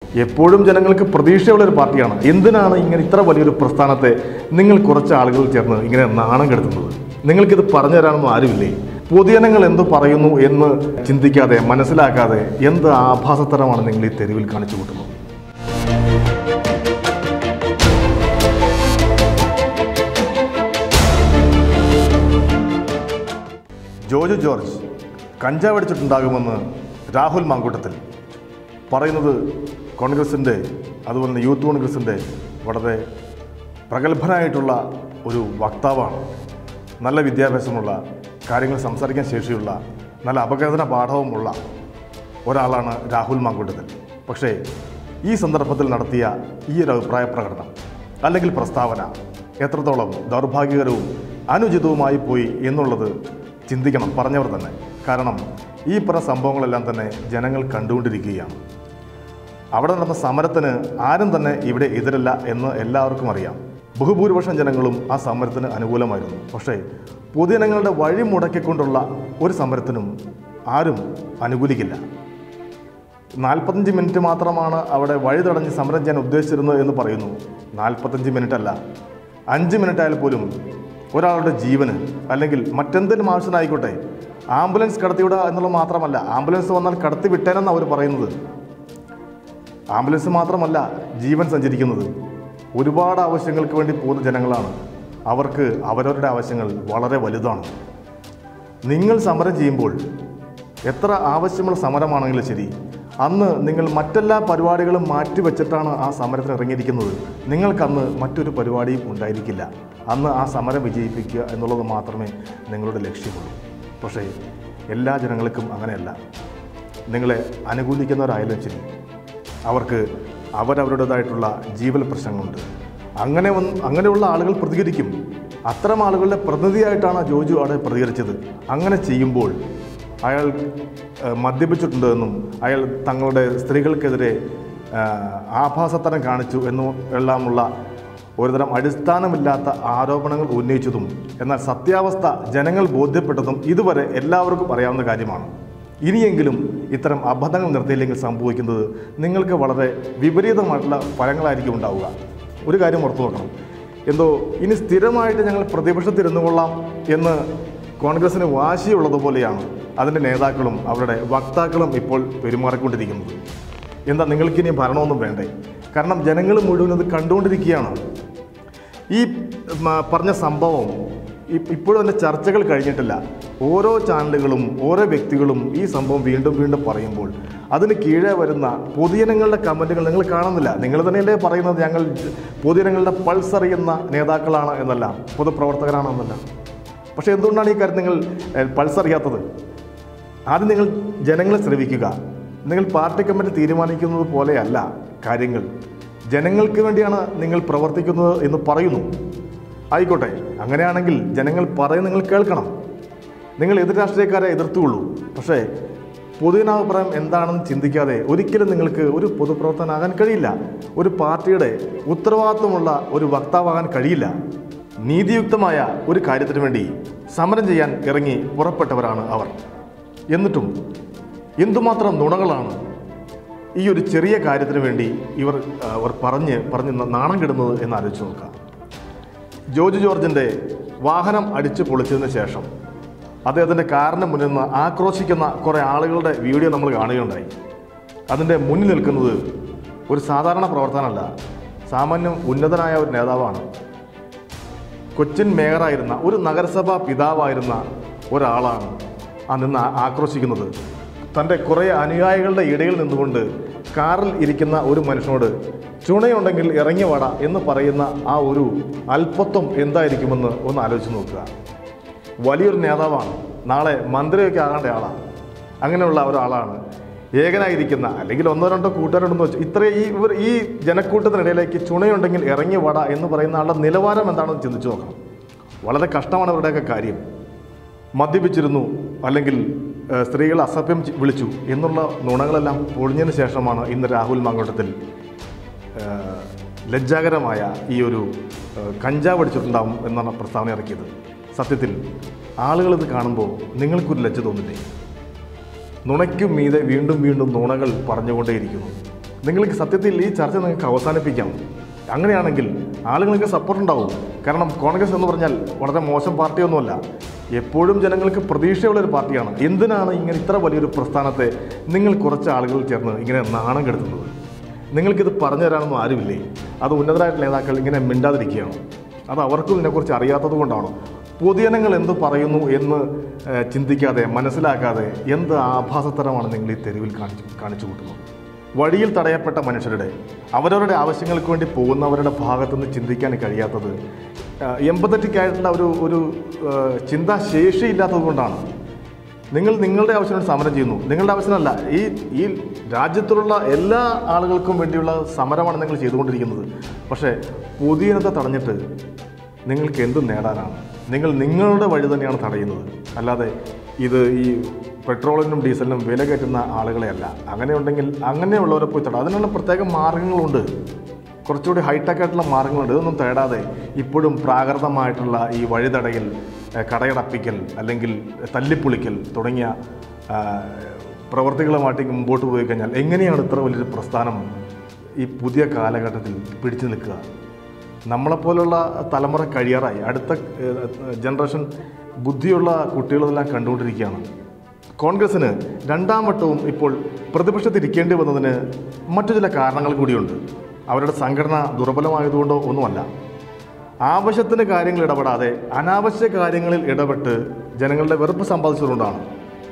എപ്പോഴും ജനങ്ങൾക്ക് പ്രതീക്ഷയുള്ള ഒരു പാർട്ടിയാണ് എന്തിനാണ് ഇങ്ങനെ ഇത്ര വലിയൊരു പ്രസ്ഥാനത്തെ നിങ്ങൾ കുറച്ച് ആളുകൾ ചേർന്ന് ഇങ്ങനെ നാണം കെടുത്തുന്നത് നിങ്ങൾക്കിത് പറഞ്ഞു തരാനൊന്നും ആരുമില്ലേ പൊതുജനങ്ങൾ എന്ത് പറയുന്നു എന്ന് ചിന്തിക്കാതെ മനസ്സിലാക്കാതെ എന്ത് ആഭാസത്തരമാണ് നിങ്ങൾ ഈ തെരുവിൽ കാണിച്ചു കൂട്ടുന്നത് ജോജു ജോർജ് കഞ്ചാവ് അടിച്ചിട്ടുണ്ടാകുമെന്ന് രാഹുൽ മാങ്കൂട്ടത്തിൽ പറയുന്നത് കോൺഗ്രസിൻ്റെ അതുപോലെ തന്നെ യൂത്ത് കോൺഗ്രസിൻ്റെ വളരെ പ്രഗത്ഭനായിട്ടുള്ള ഒരു വക്താവാണ് നല്ല വിദ്യാഭ്യാസമുള്ള കാര്യങ്ങൾ സംസാരിക്കാൻ ശേഷിയുള്ള നല്ല അപകടന പാഠവുമുള്ള ഒരാളാണ് രാഹുൽ മാങ്കൂട്ടത്തിൽ പക്ഷേ ഈ സന്ദർഭത്തിൽ നടത്തിയ ഈ ഒരു അഭിപ്രായ പ്രകടനം അല്ലെങ്കിൽ പ്രസ്താവന എത്രത്തോളം ദൗർഭാഗ്യകരവും അനുചിതവുമായി പോയി എന്നുള്ളത് ചിന്തിക്കണം പറഞ്ഞവർ തന്നെ കാരണം ഈ പറഞ്ഞ സംഭവങ്ങളെല്ലാം തന്നെ ജനങ്ങൾ കണ്ടുകൊണ്ടിരിക്കുകയാണ് അവിടെ നടന്ന സമരത്തിന് ആരും തന്നെ ഇവിടെ എതിരല്ല എന്ന് എല്ലാവർക്കും അറിയാം ബഹുഭൂരിപക്ഷം ജനങ്ങളും ആ സമരത്തിന് അനുകൂലമായിരുന്നു പക്ഷേ പൊതുജനങ്ങളുടെ വഴി മുടക്കിക്കൊണ്ടുള്ള ഒരു സമരത്തിനും ആരും അനുകൂലിക്കില്ല നാൽപ്പത്തഞ്ച് മിനിറ്റ് മാത്രമാണ് അവിടെ വഴി തടഞ്ഞ് സമരം ചെയ്യാൻ ഉദ്ദേശിച്ചിരുന്നത് എന്ന് പറയുന്നു നാൽപ്പത്തഞ്ച് മിനിറ്റ് അല്ല അഞ്ച് മിനിറ്റ് ആയാൽ പോലും ഒരാളുടെ ജീവന് അല്ലെങ്കിൽ മറ്റെന്തെങ്കിലും ആവശ്യത്തിനായിക്കോട്ടെ ആംബുലൻസ് കടത്തിവിടുക എന്നുള്ളത് മാത്രമല്ല ആംബുലൻസ് വന്നാൽ കടത്തി വിട്ടേനെന്നാണ് അവർ പറയുന്നത് ആംബുലൻസ് മാത്രമല്ല ജീവൻ സഞ്ചരിക്കുന്നത് ഒരുപാട് ആവശ്യങ്ങൾക്ക് വേണ്ടി പോകുന്ന ജനങ്ങളാണ് അവർക്ക് അവരവരുടെ ആവശ്യങ്ങൾ വളരെ വലുതാണ് നിങ്ങൾ സമരം ചെയ്യുമ്പോൾ എത്ര ആവശ്യമുള്ള സമരമാണെങ്കിലും ശരി അന്ന് നിങ്ങൾ മറ്റെല്ലാ പരിപാടികളും മാറ്റിവെച്ചിട്ടാണ് ആ സമരത്തിന് ഇറങ്ങിയിരിക്കുന്നത് നിങ്ങൾക്കന്ന് മറ്റൊരു പരിപാടിയും ഉണ്ടായിരിക്കില്ല അന്ന് ആ സമരം വിജയിപ്പിക്കുക എന്നുള്ളത് മാത്രമേ നിങ്ങളുടെ ലക്ഷ്യമുള്ളൂ പക്ഷേ എല്ലാ ജനങ്ങൾക്കും അങ്ങനെയല്ല നിങ്ങളെ അനുകൂലിക്കുന്നവരായാലും ശരി അവർക്ക് അവരവരുടേതായിട്ടുള്ള ജീവൽ പ്രശ്നങ്ങളുണ്ട് അങ്ങനെ വന്ന് അങ്ങനെയുള്ള ആളുകൾ പ്രതികരിക്കും അത്തരം ആളുകളുടെ പ്രതിനിധിയായിട്ടാണ് ജോജു അവിടെ പ്രതികരിച്ചത് അങ്ങനെ ചെയ്യുമ്പോൾ അയാൾ ഏഹ്, മദ്യപിച്ചിട്ടുണ്ട് എന്നും അയാൾ തങ്ങളുടെ സ്ത്രീകൾക്കെതിരെ ഏഹ്, ആഭാസത്തരം കാണിച്ചു എന്നും എല്ലാമുള്ള ഒരുതരം അടിസ്ഥാനമില്ലാത്ത ആരോപണങ്ങൾ ഉന്നയിച്ചതും എന്നാൽ സത്യാവസ്ഥ ജനങ്ങൾ ബോധ്യപ്പെട്ടതും ഇതുവരെ എല്ലാവർക്കും അറിയാവുന്ന കാര്യമാണ് ഇനിയെങ്കിലും ഇത്തരം അബദ്ധങ്ങൾ നിർത്തിയില്ലെങ്കിൽ സംഭവിക്കുന്നത് നിങ്ങൾക്ക് വളരെ വിപരീതമായിട്ടുള്ള ഫലങ്ങളായിരിക്കും ഉണ്ടാവുക ഒരു കാര്യം ഓർത്തു നോക്കണം എന്തോ ഇനി സ്ഥിരമായിട്ട് ഞങ്ങൾ പ്രതിപക്ഷത്തിരുന്നു കൊള്ളാം എന്ന് കോൺഗ്രസിന് വാശിയുള്ളതുപോലെയാണ് അതിൻ്റെ നേതാക്കളും അവരുടെ വക്താക്കളും ഇപ്പോൾ പെരുമാറിക്കൊണ്ടിരിക്കുന്നത് എന്താ നിങ്ങൾക്കിനി ഭരണമൊന്നും വേണ്ടേ കാരണം ജനങ്ങൾ മുഴുവൻ ഇത് കണ്ടുകൊണ്ടിരിക്കുകയാണ് ഈ മ, പറഞ്ഞ സംഭവം ഇ- ഇപ്പോഴും അതിൻ്റെ ചർച്ചകൾ കഴിഞ്ഞിട്ടില്ല ഓരോ ചാനലുകളും ഓരോ വ്യക്തികളും ഈ സംഭവം വീണ്ടും വീണ്ടും പറയുമ്പോൾ അതിന് കീഴെ വരുന്ന പൊതുജനങ്ങളുടെ കമൻറ്റുകൾ നിങ്ങൾ കാണുന്നില്ല നിങ്ങൾ തന്നെയല്ലേ പറയുന്നത് ഞങ്ങൾ ജ- പൊതുജനങ്ങളുടെ പൾസ് അറിയുന്ന നേതാക്കളാണ് എന്നല്ല പൊതുപ്രവർത്തകരാണ് എന്നല്ല പക്ഷേ എന്തുകൊണ്ടാണ് ഈ കാര്യം നിങ്ങൾ ഏഹ്, പൾസ് അറിയാത്തത് ആദ്യം നിങ്ങൾ ജനങ്ങളെ ശ്രമിക്കുക നിങ്ങൾ പാർട്ടി കമ്മിറ്റി തീരുമാനിക്കുന്നത് പോലെയല്ല കാര്യങ്ങൾ ജനങ്ങൾക്ക് വേണ്ടിയാണ് നിങ്ങൾ പ്രവർത്തിക്കുന്നത് എന്ന് പറയുന്നു ആയിക്കോട്ടെ അങ്ങനെയാണെങ്കിൽ ജനങ്ങൾ പറയും നിങ്ങൾ കേൾക്കണം നിങ്ങൾ എതിർ രാഷ്ട്രീയക്കാരെ എതിർത്തുള്ളൂ പക്ഷേ പൊതുജനാഭിപ്രായം എന്താണെന്ന് ചിന്തിക്കാതെ ഒരിക്കലും നിങ്ങൾക്ക് ഒരു പൊതുപ്രവർത്തകനാകാൻ കഴിയില്ല ഒരു പാർട്ടിയുടെ ഉത്തരവാദിത്വമുള്ള ഒരു വക്താവാകാൻ കഴിയില്ല നീതിയുക്തമായ ഒരു കാര്യത്തിന് വേണ്ടി സമരം ചെയ്യാൻ ഇറങ്ങി പുറപ്പെട്ടവരാണ് അവർ എന്നിട്ടും എന്തുമാത്രം നുണകളാണ് ഈ ഒരു ചെറിയ കാര്യത്തിന് വേണ്ടി ഇവർ ആ, അവർ പറഞ്ഞ് പറഞ്ഞ് നാണം കെടുന്നത് എന്ന് ആലോചിച്ച് നോക്കാം ജോർജ് ജോർജിൻ്റെ വാഹനം അടിച്ചു പൊളിച്ചതിന് ശേഷം അദ്ദേഹത്തിൻ്റെ കാറിന് മുന്നിൽ നിന്ന് ആക്രോശിക്കുന്ന കുറേ ആളുകളുടെ വീഡിയോ നമ്മൾ കാണുകയുണ്ടായി അതിൻ്റെ മുന്നിൽ നിൽക്കുന്നത് ഒരു സാധാരണ പ്രവർത്തനമല്ല സാമാന്യം ഉന്നതനായ ഒരു നേതാവാണ് കൊച്ചിൻ മേയറായിരുന്ന ഒരു നഗരസഭാ പിതാവായിരുന്ന ഒരാളാണ് ആ നിന്ന് ആ- ആക്രോശിക്കുന്നത് തൻ്റെ കുറേ അനുയായികളുടെ ഇടയിൽ നിന്നുകൊണ്ട് കാറിൽ ഇരിക്കുന്ന ഒരു മനുഷ്യനോട് ചുണയുണ്ടെങ്കിൽ ഇറങ്ങി വാട എന്ന് പറയുന്ന ആ ഒരു അല്പത്വം എന്തായിരിക്കുമെന്ന് ഒന്ന് ആലോചിച്ച് നോക്കുക വലിയൊരു നേതാവാണ് നാളെ മന്ത്രിയൊക്കെ ആകേണ്ട ആളാണ് അങ്ങനെയുള്ള ഒരാളാണ് ഏകനായിരിക്കുന്ന അല്ലെങ്കിൽ ഒന്നോ രണ്ടോ കൂട്ടുകാരുണ്ടെന്ന് വെച്ചു ഇത്രയും ഈ ഇവർ ഈ ജനക്കൂട്ടത്തിനിടയിലേക്ക് ചുണയുണ്ടെങ്കിൽ ഇറങ്ങി വട എന്ന് പറയുന്ന ആളുടെ നിലവാരം എന്താണെന്ന് ചിന്തിച്ചു നോക്കണം വളരെ കഷ്ടമാണ് ഇവരുടെയൊക്കെ കാര്യം മദ്യപിച്ചിരുന്നു അല്ലെങ്കിൽ ഏഹ്, സ്ത്രീകളെ അസഭ്യം ചി- വിളിച്ചു എന്നുള്ള നുണകളെല്ലാം പൊളിഞ്ഞതിന് ശേഷമാണ് ഇന്ന് രാഹുൽ മാങ്കോട്ടത്തിൽ ഏഹ്, ലജ്ജാകരമായ ഈ ഒരു ഏഹ്, കഞ്ചാവ് അടിച്ചിട്ടുണ്ടാവും എന്നാണ് പ്രസ്താവന ഇറക്കിയത് സത്യത്തിൽ ആളുകളിത് കാണുമ്പോൾ നിങ്ങൾക്കൊരു ലജ്ജ തോന്നില്ലേ നുണയ്ക്കും മീതെ വീണ്ടും വീണ്ടും നുണകൾ പറഞ്ഞുകൊണ്ടേയിരിക്കുന്നു നിങ്ങൾക്ക് സത്യത്തിൽ ഈ ചർച്ച നിങ്ങൾക്ക് അവസാനിപ്പിക്കാം അങ്ങനെയാണെങ്കിൽ ആളുകൾക്ക് സപ്പോർട്ട് ഉണ്ടാവും കാരണം കോൺഗ്രസ് എന്ന് പറഞ്ഞാൽ വളരെ മോശം പാർട്ടിയൊന്നുമല്ല എപ്പോഴും ജനങ്ങൾക്ക് പ്രതീക്ഷയുള്ള ഒരു പാർട്ടിയാണ് എന്തിനാണ് ഇങ്ങനെ ഇത്ര വലിയൊരു പ്രസ്ഥാനത്തെ നിങ്ങൾ കുറച്ച് ആളുകൾ ചേർന്ന് ഇങ്ങനെ നാണം കെടുത്തുന്നത് നിങ്ങൾക്കിത് പറഞ്ഞു തരാനൊന്നും ആരുമില്ലേ അത് ഉന്നതരായിട്ടുള്ള നേതാക്കൾ ഇങ്ങനെ മിണ്ടാതിരിക്കുകയാണ് അത് അവർക്കും ഇതിനെക്കുറിച്ച് അറിയാത്തത് കൊണ്ടാണോ പൊതുജനങ്ങൾ എന്ത് പറയുന്നു എന്ന് ഏഹ്, ചിന്തിക്കാതെ മനസ്സിലാക്കാതെ എന്ത് ആഭാസത്തരമാണ് നിങ്ങൾ ഈ തെരുവിൽ കാണിച്ചു കാണിച്ചു കൂട്ടുന്നത് വഴിയിൽ തടയപ്പെട്ട മനുഷ്യരുടെ അവരവരുടെ ആവശ്യങ്ങൾക്ക് വേണ്ടി പോകുന്നവരുടെ ഭാഗത്തുനിന്ന് ചിന്തിക്കാൻ കഴിയാത്തത് എമ്പത്തറ്റിക് ആയിട്ടുള്ള ഒരു ഒരു ഏഹ്, ചിന്താശേഷി ഇല്ലാത്തത് കൊണ്ടാണ് നിങ്ങൾ നിങ്ങളുടെ ആവശ്യത്തിന് സമരം ചെയ്യുന്നു നിങ്ങളുടെ ആവശ്യമല്ല ഈ ഈ രാജ്യത്തിലുള്ള എല്ലാ ആളുകൾക്കും വേണ്ടിയുള്ള സമരമാണ് നിങ്ങൾ ചെയ്തുകൊണ്ടിരിക്കുന്നത് പക്ഷേ പൊതുജനത്തെ തടഞ്ഞിട്ട് നിങ്ങൾക്ക് എന്ത് നേടാനാണ് നിങ്ങൾ നിങ്ങളുടെ വഴി തന്നെയാണ് തടയുന്നത് അല്ലാതെ ഇത് ഈ പെട്രോളിനും ഡീസലിനും വില കയറ്റുന്ന ആളുകളെയല്ല അങ്ങനെയുണ്ടെങ്കിൽ അങ്ങനെയുള്ളവരെ പോയി തടയും അതിനുള്ള പ്രത്യേക മാർഗങ്ങളുണ്ട് കുറച്ചുകൂടി ഹൈടെക് ആയിട്ടുള്ള മാർഗങ്ങളുണ്ട് ഇതൊന്നും തേടാതെ ഇപ്പോഴും പ്രാകൃതമായിട്ടുള്ള ഈ വഴിതടയിൽ ഏഹ്, കടയടപ്പിക്കൽ അല്ലെങ്കിൽ തല്ലിപ്പൊളിക്കൽ തുടങ്ങിയ ആ, പ്രവർത്തികളുമായിട്ട് മുമ്പോട്ട് പോയി കഴിഞ്ഞാൽ എങ്ങനെയാണ് ഇത്ര വലിയൊരു പ്രസ്ഥാനം ഈ പുതിയ കാലഘട്ടത്തിൽ പിടിച്ചു നിൽക്കുക നമ്മളെപ്പോലുള്ള തലമുറ കഴിയാറായി അടുത്ത ഏഹ്, ജനറേഷൻ ബുദ്ധിയുള്ള കുട്ടികളെല്ലാം കണ്ടുകൊണ്ടിരിക്കുകയാണ് കോൺഗ്രസ്സിന് രണ്ടാം വട്ടവും ഇപ്പോൾ പ്രതിപക്ഷത്തിരിക്കേണ്ടി വന്നതിന് മറ്റു ചില കാരണങ്ങൾ കൂടിയുണ്ട് അവരുടെ സംഘടന ദുർബലമായതുകൊണ്ടോ ഒന്നുമല്ല ആവശ്യത്തിന് കാര്യങ്ങൾ ഇടപെടാതെ അനാവശ്യ കാര്യങ്ങളിൽ ഇടപെട്ട് ജനങ്ങളുടെ വെറുപ്പ് സമ്പാദിച്ചതുകൊണ്ടാണ്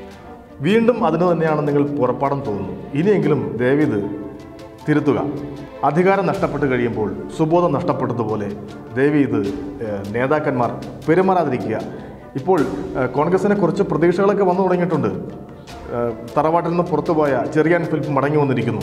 വീണ്ടും അതിന് തന്നെയാണ് നിങ്ങൾ പുറപ്പാടം തോന്നുന്നു ഇനിയെങ്കിലും ദയവിത് തിരുത്തുക അധികാരം നഷ്ടപ്പെട്ട് കഴിയുമ്പോൾ സുബോധം നഷ്ടപ്പെട്ടതുപോലെ ദയവി ഇത് ഏഹ്, നേതാക്കന്മാർ പെരുമാറാതിരിക്കുക ഇപ്പോൾ ഏഹ്, കോൺഗ്രസിനെ കുറച്ച് പ്രതീക്ഷകളൊക്കെ വന്നു തുടങ്ങിയിട്ടുണ്ട് ഏഹ്, തറവാട്ടിൽ നിന്ന് പുറത്തുപോയ ചെറിയാൻ ഫിലിപ്പ് മടങ്ങി വന്നിരിക്കുന്നു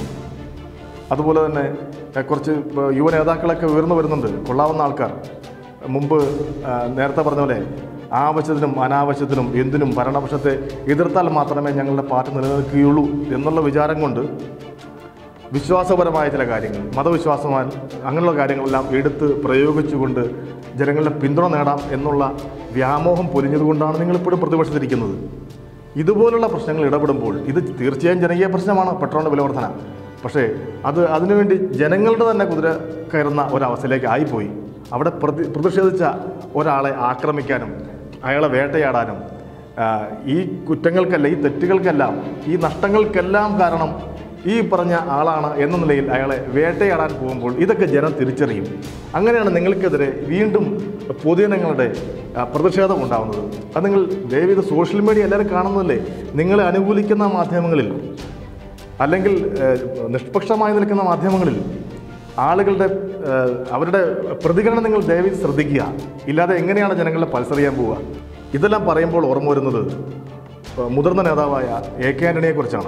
അതുപോലെ തന്നെ ഏഹ്, കുറച്ച് ഏഹ്, യുവ നേതാക്കളൊക്കെ ഉയർന്നു വരുന്നുണ്ട് കൊള്ളാവുന്ന ആൾക്കാർ മുമ്പ് ഏഹ്, നേരത്തെ പറഞ്ഞ പോലെ ആവശ്യത്തിനും അനാവശ്യത്തിനും എന്തിനും ഭരണപക്ഷത്തെ എതിർത്താൽ മാത്രമേ ഞങ്ങളുടെ പാർട്ടി നിലനിൽക്കുകയുള്ളൂ എന്നുള്ള വിചാരം കൊണ്ട് വിശ്വാസപരമായ ചില കാര്യങ്ങൾ മതവിശ്വാസമായ അങ്ങനെയുള്ള കാര്യങ്ങളെല്ലാം എടുത്ത് പ്രയോഗിച്ചുകൊണ്ട് ജനങ്ങളുടെ പിന്തുണ നേടാം എന്നുള്ള വ്യാമോഹം പൊലിഞ്ഞതുകൊണ്ടാണ് നിങ്ങളിപ്പോഴും പ്രതിപക്ഷത്തിരിക്കുന്നത് ഇതുപോലുള്ള പ്രശ്നങ്ങൾ ഇടപെടുമ്പോൾ ഇത് തീർച്ചയായും ജനകീയ പ്രശ്നമാണ് പെട്രോളിൻ്റെ വിലവർധന പക്ഷേ അത് അതിനുവേണ്ടി ജനങ്ങളുടെ തന്നെ കുതിര കയറുന്ന ഒരവസ്ഥയിലേക്ക് ആയിപ്പോയി അവിടെ പ്രതി പ്രതിഷേധിച്ച ഒരാളെ ആക്രമിക്കാനും അയാളെ വേട്ടയാടാനും ആ, ഈ കുറ്റങ്ങൾക്കല്ല ഈ തെറ്റുകൾക്കെല്ലാം ഈ നഷ്ടങ്ങൾക്കെല്ലാം കാരണം ഈ പറഞ്ഞ ആളാണ് എന്ന നിലയിൽ അയാളെ വേട്ടയാടാൻ പോകുമ്പോൾ ഇതൊക്കെ ജനം തിരിച്ചറിയും അങ്ങനെയാണ് നിങ്ങൾക്കെതിരെ വീണ്ടും പൊതുജനങ്ങളുടെ ആ, പ്രതിഷേധം ഉണ്ടാവുന്നത് അത് നിങ്ങൾ ദയവീത് സോഷ്യൽ മീഡിയ എല്ലാവരും കാണുന്നതല്ലേ നിങ്ങളെ അനുകൂലിക്കുന്ന മാധ്യമങ്ങളിൽ അല്ലെങ്കിൽ ഏഹ്, നിഷ്പക്ഷമായി നിൽക്കുന്ന മാധ്യമങ്ങളിൽ ആളുകളുടെ ഏഹ്, അവരുടെ പ്രതികരണം നിങ്ങൾ ദയവീത് ശ്രദ്ധിക്കുക ഇല്ലാതെ എങ്ങനെയാണ് ജനങ്ങളെ പൾസറിയാൻ പോവുക ഇതെല്ലാം പറയുമ്പോൾ ഓർമ്മ വരുന്നത് ഏഹ്, മുതിർന്ന നേതാവായ എ കെ ആൻ്റണിയെക്കുറിച്ചാണ്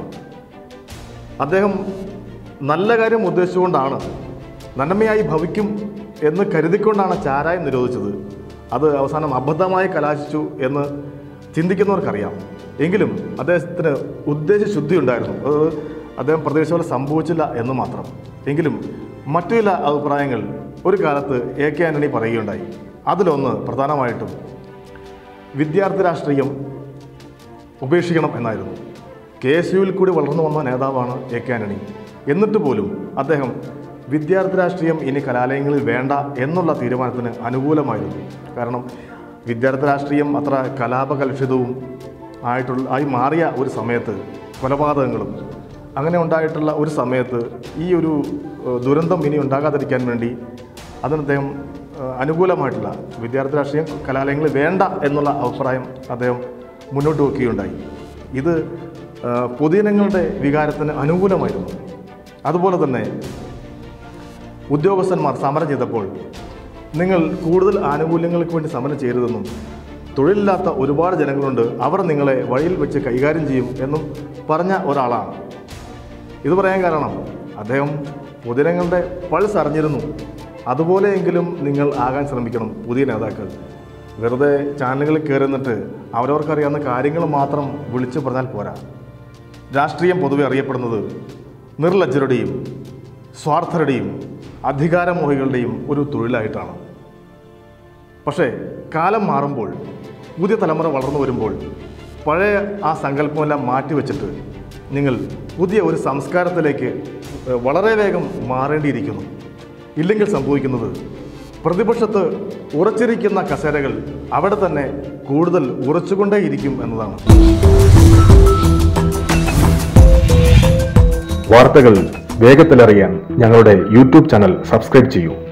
അദ്ദേഹം നല്ല കാര്യം ഉദ്ദേശിച്ചുകൊണ്ടാണ് നന്മയായി ഭവിക്കും എന്ന് കരുതിക്കൊണ്ടാണ് ചാരായം നിരോധിച്ചത് അത് അവസാനം അബദ്ധമായി കലാശിച്ചു എന്ന് ചിന്തിക്കുന്നവർക്കറിയാം എങ്കിലും അദ്ദേഹത്തിന് ഉദ്ദേശശുദ്ധി ഉണ്ടായിരുന്നു അത് അദ്ദേഹം പ്രതീക്ഷ പോലെ സംഭവിച്ചില്ല എന്ന് മാത്രം എങ്കിലും മറ്റു ചില അഭിപ്രായങ്ങൾ ഒരു കാലത്ത് എ കെ ആൻ്റണി പറയുകയുണ്ടായി അതിലൊന്ന് പ്രധാനമായിട്ടും വിദ്യാർത്ഥി രാഷ്ട്രീയം ഉപേക്ഷിക്കണം എന്നായിരുന്നു കെ എസ് യുവിൽ കൂടി വളർന്നു വന്ന നേതാവാണ് എ കെ ആന്റണി എന്നിട്ട് പോലും അദ്ദേഹം വിദ്യാർത്ഥി രാഷ്ട്രീയം ഇനി കലാലയങ്ങളിൽ വേണ്ട എന്നുള്ള തീരുമാനത്തിന് അനുകൂലമായിരുന്നു കാരണം വിദ്യാർത്ഥി രാഷ്ട്രീയം അത്ര കലാപകലുഷിതവും ആയിട്ടുള്ള ആയി മാറിയ ഒരു സമയത്ത് കൊലപാതകങ്ങളും അങ്ങനെ ഉണ്ടായിട്ടുള്ള ഒരു സമയത്ത് ഈ ഒരു ഏഹ്, ദുരന്തം ഇനി ഉണ്ടാകാതിരിക്കാൻ വേണ്ടി അതിന് അദ്ദേഹം ഏഹ്, അനുകൂലമായിട്ടുള്ള വിദ്യാർത്ഥി രാഷ്ട്രീയം കലാലയങ്ങളിൽ വേണ്ട എന്നുള്ള അഭിപ്രായം അദ്ദേഹം മുന്നോട്ട് വെക്കുകയുണ്ടായി ഇത് ഏഹ്, പൊതുജനങ്ങളുടെ വികാരത്തിന് അനുകൂലമായിരുന്നു അതുപോലെ തന്നെ ഉദ്യോഗസ്ഥന്മാർ സമരം ചെയ്തപ്പോൾ നിങ്ങൾ കൂടുതൽ ആനുകൂല്യങ്ങൾക്ക് വേണ്ടി സമരം ചെയ്യരുതെന്നും തൊഴിലില്ലാത്ത ഒരുപാട് ജനങ്ങളുണ്ട് അവർ നിങ്ങളെ വഴിയിൽ വെച്ച് കൈകാര്യം ചെയ്യും എന്നും പറഞ്ഞ ഒരാളാണ് ഇത് പറയാൻ കാരണം അദ്ദേഹം പൊതുജനങ്ങളുടെ പൾസ് അറിഞ്ഞിരുന്നു അതുപോലെയെങ്കിലും നിങ്ങൾ ആകാൻ ശ്രമിക്കണം പുതിയ നേതാക്കൾ വെറുതെ ചാനലുകളിൽ കയറി നിന്നിട്ട് അവരവർക്കറിയാവുന്ന കാര്യങ്ങൾ മാത്രം വിളിച്ചു പറഞ്ഞാൽ പോരാ രാഷ്ട്രീയം പൊതുവെ അറിയപ്പെടുന്നത് നിർലജ്ജരുടെയും സ്വാർത്ഥരുടെയും അധികാരമോഹികളുടെയും ഒരു തൊഴിലായിട്ടാണ് പക്ഷേ കാലം മാറുമ്പോൾ പുതിയ തലമുറ വളർന്നു വരുമ്പോൾ പഴയ ആ സങ്കല്പമെല്ലാം മാറ്റിവെച്ചിട്ട് നിങ്ങൾ പുതിയ ഒരു സംസ്കാരത്തിലേക്ക് ഏഹ്, വളരെ വേഗം മാറേണ്ടിയിരിക്കുന്നു ഇല്ലെങ്കിൽ സംഭവിക്കുന്നത് പ്രതിപക്ഷത്ത് ഉറച്ചിരിക്കുന്ന കസേരകൾ അവിടെ തന്നെ കൂടുതൽ ഉറച്ചുകൊണ്ടേയിരിക്കും എന്നതാണ് വാർത്തകൾ വേഗത്തിലറിയാൻ ഞങ്ങളുടെ യൂട്യൂബ് ചാനൽ സബ്സ്ക്രൈബ് ചെയ്യൂ